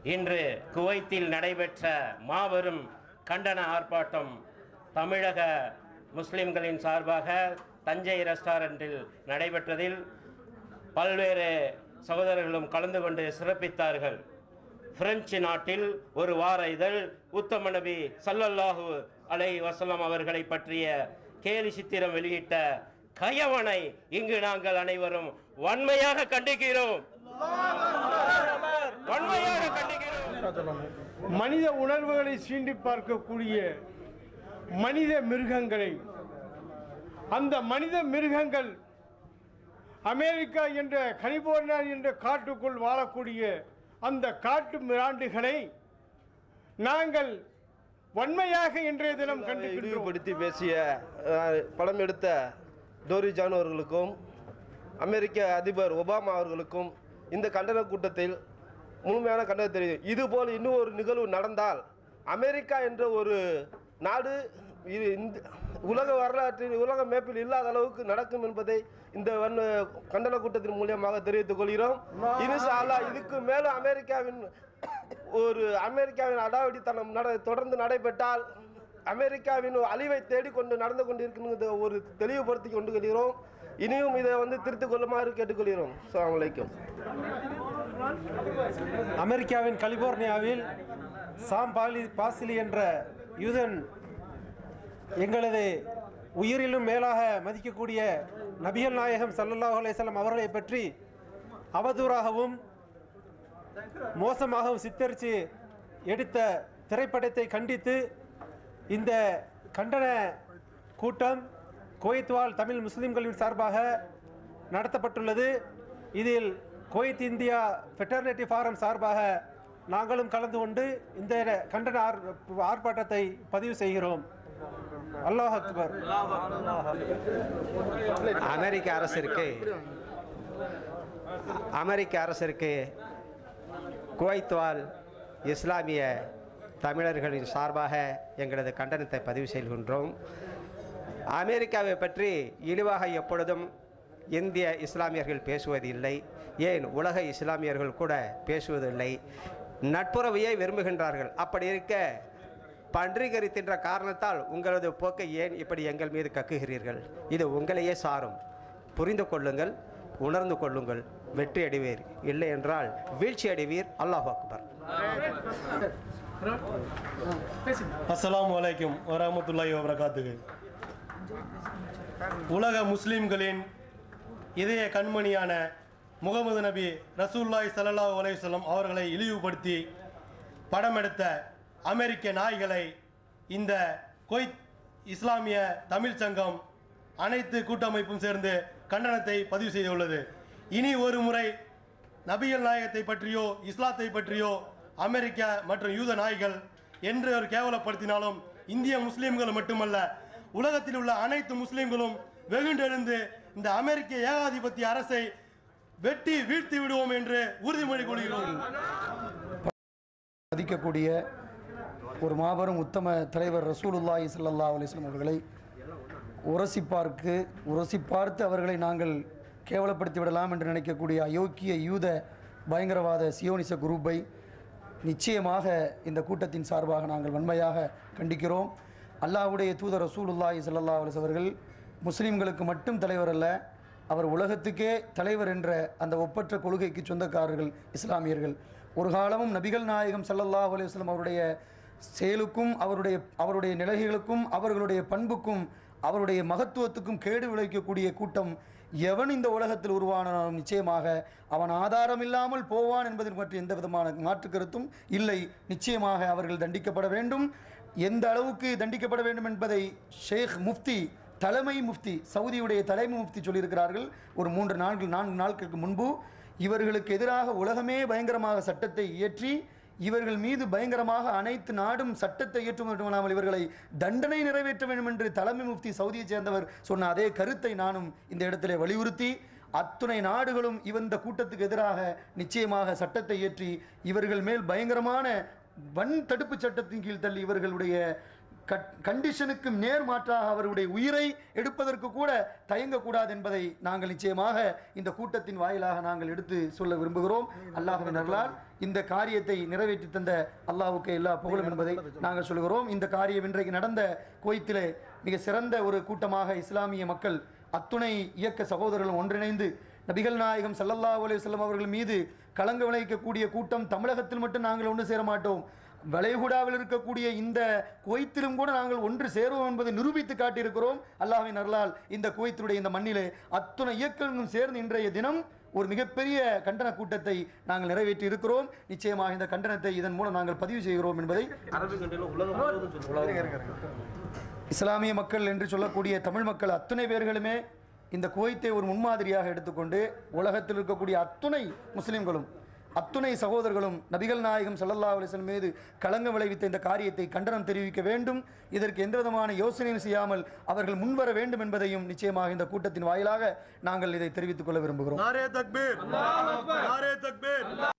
இன்று குவைத்தில் நடைபெற்ற மாபெரும் கண்டன ஆர்ப்பாட்டம் தமிழக முஸ்லிம்களின் சார்பாக தஞ்சை ரெஸ்டாரண்டில் நடைபெற்றதில் பல்வேறு சகோதரர்களும் கலந்து கொண்டு சிறப்பித்தார்கள் பிரெஞ்சு நாட்டில் ஒரு வார இதழ் உத்தம நபி சல்லல்லாஹு அலை வசல்லம் அவர்களை பற்றிய கேலி சித்திரம் வெளியிட்ட கயவனை இங்கு நாங்கள் அனைவரும் வன்மையாக கண்டிக்கிறோம் வன்மையாக கண்டிக்கிறோம் மனித உணர்வுகளை சீண்டி பார்க்கக்கூடிய மனித மிருகங்களை அந்த மனித மிருகங்கள் அமெரிக்கா என்ற கலிபோர்னியா என்ற காட்டுக்குள் வாழக்கூடிய அந்த காட்டு மிராண்டுகளை நாங்கள் வன்மையாக இன்றைய தினம் கண்டிக்கின்றோம் இழிவுபடுத்தி பேசிய அஹ், படம் எடுத்த டோரி ஜான் அவர்களுக்கும் அமெரிக்க அதிபர் ஒபாமா அவர்களுக்கும் இந்த கண்டன கூட்டத்தில் முழுமையான கண்டனம் தெரியும் இதுபோல் இன்னும் ஒரு நிகழ்வு நடந்தால் அமெரிக்கா என்ற ஒரு நாடு இது இந்த உலக வரலாற்றில் உலக மேப்பில் இல்லாத அளவுக்கு நடக்கும் என்பதை இந்த வன் கண்டன கூட்டத்தின் மூலியமாக தெரிவித்துக் கொள்கிறோம் இன்ஷா அல்லாஹ் இதுக்கு மேலும் அமெரிக்காவின் ஒரு அமெரிக்காவின் அடாவடித்தனம் நட தொடர்ந்து நடைபெற்றால் அமெரிக்காவின் அழிவை தேடிக்கொண்டு நடந்து கொண்டிருக்கின்ற ஒரு தெளிவுபடுத்தி கொண்டு கொள்கிறோம் இனியும் இதை வந்து திருத்திக் கொள்ளுமாறு கேட்டுக்கொள்கிறோம் அஸ்ஸலாமு அலைக்கும் அமெரிக்காவின் கலிபோர்னியாவில் சாம் பாலி பாசிலி என்ற யூதன் எங்களது உயிரிலும் மேலாக மதிக்கக்கூடிய நபிகள் நாயகம் ஸல்லல்லாஹு அலைஹி வஸல்லம் அவர்களை பற்றி அவதூறாகவும் மோசமாகவும் சித்தரித்து எடுத்த திரைப்படத்தை கண்டித்து இந்த கண்டன கூட்டம் குவைத் வாழ் தமிழ் முஸ்லிம்களின் சார்பாக நடத்தப்பட்டுள்ளது இதில் குவைத் இந்தியா ஃபெட்டர்னிட்டி ஃபாரம் சார்பாக நாங்களும் கலந்து கொண்டு இந்த கண்டன ஆர் ஆர்ப்பாட்டத்தை பதிவு செய்கிறோம் அல்லாஹ் அக்பர் அமெரிக்க அரசிற்கு அமெரிக்க அரசிற்கு குவைத் வாழ் இஸ்லாமிய தமிழர்களின் சார்பாக எங்களது கண்டனத்தை பதிவு செய்கின்றோம் அமெரிக்காவை பற்றி இழிவாக எப்பொழுதும் இந்திய இஸ்லாமியர்கள் பேசுவதில்லை ஏன் உலக இஸ்லாமியர்கள் கூட பேசுவதில்லை நட்புறவையே விரும்புகின்றார்கள் அப்படி இருக்க பன்றிகரித்தின்ற காரணத்தால் உங்களது போக்கை ஏன் இப்படி எங்கள் மீது கக்குகிறீர்கள் இது உங்களையே சாரும் புரிந்து கொள்ளுங்கள் உணர்ந்து கொள்ளுங்கள் வெற்றி அடைவீர் இல்லை என்றால் வீழ்ச்சி அடைவீர் அல்லாஹ் அக்பர் அஸ்ஸலாமு அலைக்கும் வரமத்துல்லாஹி வபரகாத்துகு உலக முஸ்லிம்களின் இதய கண்மணியான முகமது நபி ரசூல்லாய் ஸல்லல்லாஹு அலைஹி வஸல்லம் அவர்களை இழிவுபடுத்தி படம் எடுத்த அமெரிக்க நாய்களை இந்த கொய்த் இஸ்லாமிய தமிழ் சங்கம் அனைத்து கூட்டமைப்பும் சேர்ந்து கண்டனத்தை பதிவு செய்துள்ளது இனி ஒரு முறை நபிகள் நாயகத்தை பற்றியோ இஸ்லாத்தை பற்றியோ அமெரிக்கா மற்றும் யூத நாய்கள் என்று ஒரு கேவலப்படுத்தினாலும் இந்திய முஸ்லிம்கள் மட்டுமல்ல உலகத்தில் உள்ள அனைத்து முஸ்லிம்களும் வெகுண்டெழுந்து இந்த அமெரிக்க ஏகாதிபத்திய அரசை வெட்டி வீழ்த்தி விடுவோம் என்று உறுதிமொழி கொள்கிறோம் மதிக்கக்கூடிய ஒரு மாபெரும் உத்தம தலைவர் ரசூலுல்லாஹி ஸல்லல்லாஹு அலைஹி வஸல்லம் அவர்களை உரசி பார்க்கு உரசி பார்த்து அவர்களை நாங்கள் கேவலப்படுத்தி விடலாம் என்று நினைக்கக்கூடிய அயோக்கிய யூத பயங்கரவாத சியோனிச குரூப்பை நிச்சயமாக இந்த கூட்டத்தின் சார்பாக நாங்கள் வன்மையாக கண்டிக்கிறோம் அல்லாஹ்வுடைய தூதர் ரசூலுல்லாஹி ஸல்லல்லாஹு அலைஹி அவர்கள் முஸ்லிம்களுக்கு மட்டும் தலைவர் அல்ல அவர் உலகத்துக்கே தலைவர் என்ற அந்த ஒப்பற்ற கொள்கைக்கு சொந்தக்காரர்கள் இஸ்லாமியர்கள் ஒரு காலமும் நபிகள் நாயகம் ஸல்லல்லாஹு அலைஹி வஸல்லம் அவருடைய செயலுக்கும் அவருடைய அவருடைய நிலைகளுக்கும் அவர்களுடைய பண்புக்கும் அவருடைய மகத்துவத்துக்கும் கேடு விளைவிக்கக்கூடிய கூட்டம் எவன் இந்த உலகத்தில் உருவானாலும் நிச்சயமாக அவன் ஆதாரம் இல்லாமல் போவான் என்பதில் பற்றி எந்த விதமான மாற்று கருத்தும் இல்லை நிச்சயமாக அவர்கள் தண்டிக்கப்பட வேண்டும் எந்த அளவுக்கு தண்டிக்கப்பட வேண்டும் என்பதை ஷேக் முஃப்தி தலைமை முஃப்தி சவுதியுடைய தலைமை முஃப்தி சொல்லியிருக்கிறார்கள் ஒரு மூன்று நான்கு நான்கு நாட்களுக்கு முன்பு இவர்களுக்கு எதிராக உலகமே பயங்கரமாக சட்டத்தை இயற்றி இவர்கள் மீது பயங்கரமாக அனைத்து நாடும் சட்டத்தை இயற்றும் மட்டுமல்லாமல் இவர்களை தண்டனை நிறைவேற்ற வேண்டும் என்று தலைமை முஃப்தி சவுதியைச் சேர்ந்தவர் சொன்ன அதே கருத்தை நானும் இந்த இடத்திலே வலியுறுத்தி அத்துணை நாடுகளும் இந்த கூட்டத்துக்கு எதிராக நிச்சயமாக சட்டத்தை இயற்றி இவர்கள் மேல் பயங்கரமான வன் தடுப்பு சட்டத்தின் கீழ் தள்ளி இவர்களுடைய கட் கண்டிஷனுக்கு நேர் மாற்றாக அவருடைய உயிரை எடுப்பதற்கு கூட தயங்கக்கூடாது என்பதை நாங்கள் நிச்சயமாக இந்த கூட்டத்தின் வாயிலாக நாங்கள் எடுத்து சொல்ல விரும்புகிறோம் அல்லாஹுவின் அருளால் இந்த காரியத்தை நிறைவேற்றி தந்த அல்லாஹ்வுக்கு எல்லா புகழும் என்பதை நாங்கள் சொல்கிறோம் இந்த காரியம் இன்றைக்கு நடந்த குவைத்திலே மிக சிறந்த ஒரு கூட்டமாக இஸ்லாமிய மக்கள் அத்துணை இயக்க சகோதரர்களும் ஒன்றிணைந்து நபிகள் நாயகம் ஸல்லல்லாஹு அலைஹி வஸல்லம் அவர்கள் மீது களங்க விளைவிக்கக்கூடிய கூட்டம் தமிழகத்தில் மட்டும் நாங்கள் ஒன்று சேர மாட்டோம் வளைகுடாவில் இருக்கக்கூடிய இந்த குவைத்திலும் கூட நாங்கள் ஒன்று சேருவோம் என்பதை நிரூபித்து காட்டியிருக்கிறோம் அல்லாஹ்வின் அருளால் இந்த குவைத்தினுடைய இந்த மண்ணிலே அத்துணை இயக்கங்களும் சேர்ந்து இன்றைய தினம் ஒரு மிகப்பெரிய கண்டன கூட்டத்தை நாங்கள் நிறைவேற்றி இருக்கிறோம் நிச்சயமாக இந்த கண்டனத்தை இதன் மூலம் நாங்கள் பதிவு செய்கிறோம் என்பதை இஸ்லாமிய மக்கள் என்று சொல்லக்கூடிய தமிழ் மக்கள் அத்துணை பேர்களுமே இந்த குவைத்தை ஒரு முன்மாதிரியாக எடுத்துக்கொண்டு உலகத்தில் இருக்கக்கூடிய அத்துணை முஸ்லிம்களும் அத்துணை சகோதரர்களும் நபிகள் நாயகம் ஸல்லல்லாஹு அலைஹி வஸல்லம் மீது களங்கம் விளைவித்த இந்த காரியத்தை கண்டனம் தெரிவிக்க வேண்டும் இதற்கு எந்த விதமான யோசனையும் செய்யாமல் அவர்கள் முன்வர வேண்டும் என்பதையும் நிச்சயமாக இந்த கூட்டத்தின் வாயிலாக நாங்கள் இதை தெரிவித்துக் கொள்ள விரும்புகிறோம் நாரே தக்பீர் நாரே தக்பீர்